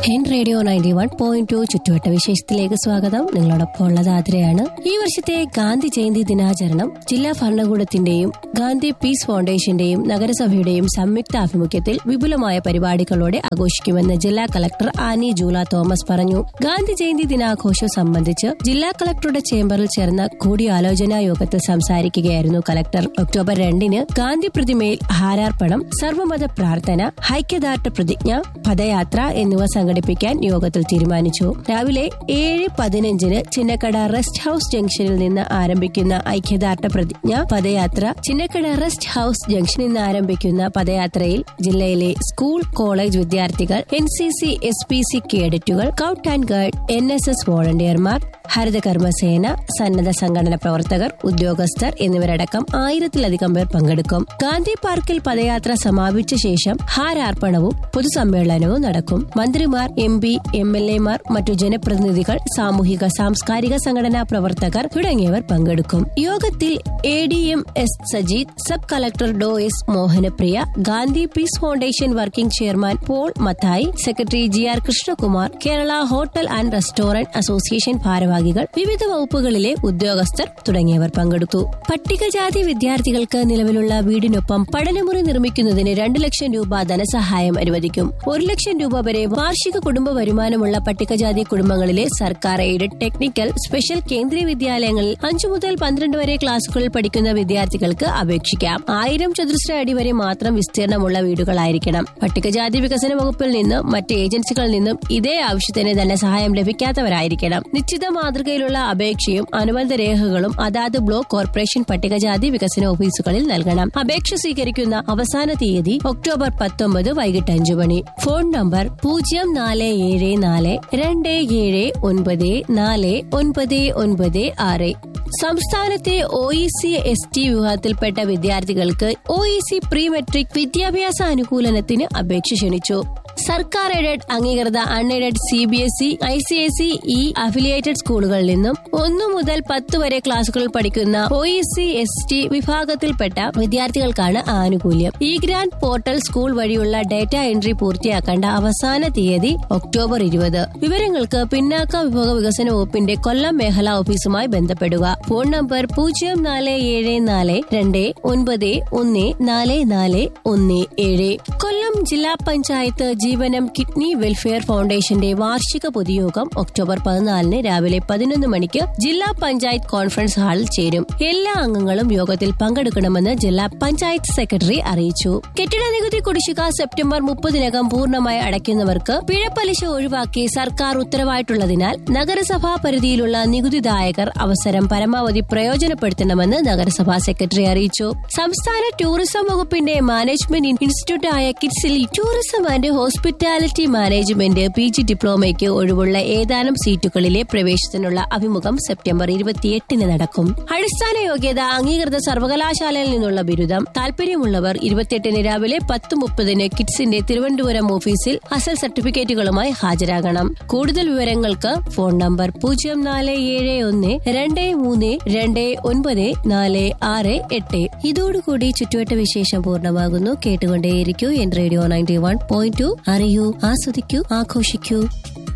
N radio ninety one point two ചുറ്റുവട്ട വിശേഷത്തിലേക്ക് സ്വാഗതം നിങ്ങളോടൊപ്പം ഉള്ളത് ആതിരയാണ് ഈ വർഷത്തെ ഗാന്ധി ജയന്തി ദിനാചരണം ജില്ലാ ഭരണകൂടത്തിന്റെയും ഗാന്ധി പീസ് ഫൗണ്ടേഷന്റെയും നഗരസഭയുടെയും സംയുക്ത ആഭിമുഖ്യത്തിൽ വിപുലമായ പരിപാടികളോടെ ആഘോഷിക്കുമെന്ന് ജില്ലാ കളക്ടർ ആനി ജൂല തോമസ് പറഞ്ഞു ഗാന്ധി ജയന്തി ദിനാഘോഷം സംബന്ധിച്ച് ജില്ലാ കളക്ടറുടെ ചേംബറിൽ ചേർന്ന കൂടിയാലോചനാ യോഗത്തിൽ സംസാരിക്കുകയായിരുന്നു കളക്ടർ ഒക്ടോബർ രണ്ടിന് ഗാന്ധി പ്രതിമയിൽ ഹാരാർപ്പണം സർവമത പ്രാർത്ഥന ഐക്യദാർഢ്യ പ്രതിജ്ഞ പദയാത്ര എന്നിവ സംഘടിപ്പിക്കാൻ യോഗത്തിൽ തീരുമാനിച്ചു രാവിലെ ഏഴ് പതിനഞ്ചിന് ചിന്നക്കട റെസ്റ്റ് ഹൌസ് ജംഗ്ഷനിൽ നിന്ന് ആരംഭിക്കുന്ന ഐക്യദാർഢ്യ പ്രതിജ്ഞ പദയാത്ര ചിന്നക്കട റെസ്റ്റ് ഹൌസ് ജംഗ്ഷനിൽ നിന്ന് ആരംഭിക്കുന്ന പദയാത്രയിൽ ജില്ലയിലെ സ്കൂൾ കോളേജ് വിദ്യാർത്ഥികൾ N C C S P C കേഡറ്റുകൾ scout and guide N S S വോളണ്ടിയർമാർ ഹരിതകർമ്മസേന സന്നദ്ധ സംഘടന പ്രവർത്തകർ ഉദ്യോഗസ്ഥർ എന്നിവരടക്കം ആയിരത്തിലധികം പേർ പങ്കെടുക്കും ഗാന്ധി പാർക്കിൽ പദയാത്ര സമാപിച്ച ശേഷം ഹാരാർപ്പണവും പൊതുസമ്മേളനവും നടക്കും മന്ത്രിമാർ എം പി എം എൽ എമാർ മറ്റു ജനപ്രതിനിധികൾ സാമൂഹിക സാംസ്കാരിക സംഘടനാ പ്രവർത്തകർ തുടങ്ങിയവർ പങ്കെടുക്കും യോഗത്തിൽ A D M S Sajeed sub collector Dr S Mohanapriya Gandhi peace foundation working chairman Paul Mathai secretary G R Krishnakumar Kerala hotel and restaurant association ഭാരവാഹികൾ വിവിധ വകുപ്പുകളിലെ ഉദ്യോഗസ്ഥർ തുടങ്ങിയവർ പങ്കെടുത്തു പട്ടികജാതി വിദ്യാർത്ഥികൾക്ക് നിലവിലുള്ള വീടിനൊപ്പം പഠനമുറി നിർമ്മിക്കുന്നതിന് രണ്ടു ലക്ഷം രൂപ ധനസഹായം അനുവദിക്കും ഒരു ലക്ഷം രൂപ വരെ വാർഷിക കുടുംബ വരുമാനമുള്ള പട്ടികജാതി കുടുംബങ്ങളിലെ സർക്കാർ എയ്ഡഡ് ടെക്നിക്കൽ സ്പെഷ്യൽ കേന്ദ്രീയ വിദ്യാലയങ്ങളിൽ അഞ്ചു മുതൽ പന്ത്രണ്ട് വരെ ക്ലാസുകളിൽ പഠിക്കുന്ന വിദ്യാർത്ഥികൾക്ക് അപേക്ഷിക്കാം ആയിരം ചതുരശ്ര അടി വരെ മാത്രം വിസ്തീർണമുള്ള വീടുകളായിരിക്കണം പട്ടികജാതി വികസന വകുപ്പിൽ നിന്നും മറ്റ് ഏജൻസികളിൽ നിന്നും ഇതേ ആവശ്യത്തിന് ധനസഹായം ലഭിക്കാത്തവരായിരിക്കണം നിശ്ചിത മാതൃകയിലുള്ള അപേക്ഷയും അനുബന്ധ രേഖകളും അതാത് ബ്ലോക്ക് കോർപ്പറേഷൻ പട്ടികജാതി വികസന ഓഫീസുകളിൽ നൽകണം അപേക്ഷ സ്വീകരിക്കുന്ന അവസാന തീയതി ഒക്ടോബർ പത്തൊമ്പത് വൈകിട്ട് അഞ്ചു മണി ഫോൺ നമ്പർ പൂജ്യം നാല് ഏഴ് നാല് രണ്ട് ഏഴ് ഒൻപത് നാല് ഒൻപത് ഒൻപത് ആറ് സംസ്ഥാനത്തെ O E C S T വിഭാഗത്തിൽപ്പെട്ട വിദ്യാർത്ഥികൾക്ക് O E C pre metric വിദ്യാഭ്യാസ അനുകൂലനത്തിന് അപേക്ഷ ക്ഷണിച്ചു സർക്കാർ എയ്ഡഡ് അംഗീകൃത unaided C B S E I C S E E affiliated സ്കൂളുകളിൽ നിന്നും ഒന്നു മുതൽ പത്ത് വരെ ക്ലാസുകളിൽ പഠിക്കുന്ന O E C S T വിഭാഗത്തിൽപ്പെട്ട വിദ്യാർത്ഥികൾക്കാണ് ആനുകൂല്യം ഇ ഗ്രാൻഡ് പോർട്ടൽ സ്കൂൾ വഴിയുള്ള ഡേറ്റ എൻട്രി പൂർത്തിയാക്കേണ്ട അവസാന തീയതി ഒക്ടോബർ ഇരുപത് വിവരങ്ങൾക്ക് പിന്നാക്ക വിഭാഗ വികസന വകുപ്പിന്റെ കൊല്ലം മേഖലാ ഓഫീസുമായി ബന്ധപ്പെടുക ഫോൺ നമ്പർ പൂജ്യം നാല് ഏഴ് നാല് രണ്ട് ഒൻപത് ഒന്ന് നാല് നാല് ഒന്ന് ഏഴ് കൊല്ലം ജില്ലാ പഞ്ചായത്ത് ജീവനം കിഡ്നി വെൽഫെയർ ഫൗണ്ടേഷന്റെ വാർഷിക പൊതുയോഗം ഒക്ടോബർ പതിനാലിന് രാവിലെ പതിനൊന്ന് മണിക്ക് ജില്ലാ പഞ്ചായത്ത് കോൺഫറൻസ് ഹാളിൽ ചേരും എല്ലാ അംഗങ്ങളും യോഗത്തിൽ പങ്കെടുക്കണമെന്ന് ജില്ലാ പഞ്ചായത്ത് സെക്രട്ടറി അറിയിച്ചു കെട്ടിട നികുതി കുടിശ്ശിക സെപ്റ്റംബർ മുപ്പതിനകം പൂർണ്ണമായി അടയ്ക്കുന്നവർക്ക് പിഴപ്പലിശ ഒഴിവാക്കി സർക്കാർ ഉത്തരവായിട്ടുള്ളതിനാൽ നഗരസഭാ പരിധിയിലുള്ള നികുതിദായകർ അവസരം പരമാവധി പ്രയോജനപ്പെടുത്തണമെന്ന് നഗരസഭാ സെക്രട്ടറി അറിയിച്ചു സംസ്ഥാന ടൂറിസം വകുപ്പിന്റെ മാനേജ്മെന്റ് ഇൻസ്റ്റിറ്റ്യൂട്ട് ആയ കിഡ്സിൽ tourism and hospitality management P G ഡിപ്ലോമയ്ക്ക് ഒഴിവുള്ള ഏതാനും സീറ്റുകളിലെ പ്രവേശനത്തിനുള്ള അഭിമുഖം സെപ്റ്റംബർ ഇരുപത്തിയെട്ടിന് നടക്കും അടിസ്ഥാന യോഗ്യത അംഗീകൃത സർവകലാശാലയിൽ നിന്നുള്ള ബിരുദം താൽപര്യമുള്ളവർ ഇരുപത്തിയെട്ടിന് രാവിലെ പത്ത് മുപ്പതിന് കിഡ്സിന്റെ തിരുവനന്തപുരം ഓഫീസിൽ അസൽ സർട്ടിഫിക്കറ്റുകളുമായി ഹാജരാകണം കൂടുതൽ വിവരങ്ങൾക്ക് ഫോൺ നമ്പർ പൂജ്യം നാല് ഏഴ് ഒന്ന് രണ്ട് മൂന്ന് രണ്ട് ഒൻപത് നാല് ആറ് എട്ട് ഇതോടുകൂടി ചുറ്റുവട്ട വിശേഷം പൂർണ്ണമാകുന്നു കേട്ടുകൊണ്ടേയിരിക്കൂ എൻ radio ninety one point two അറിയൂ ആസ്വദിക്കൂ ആഘോഷിക്കൂ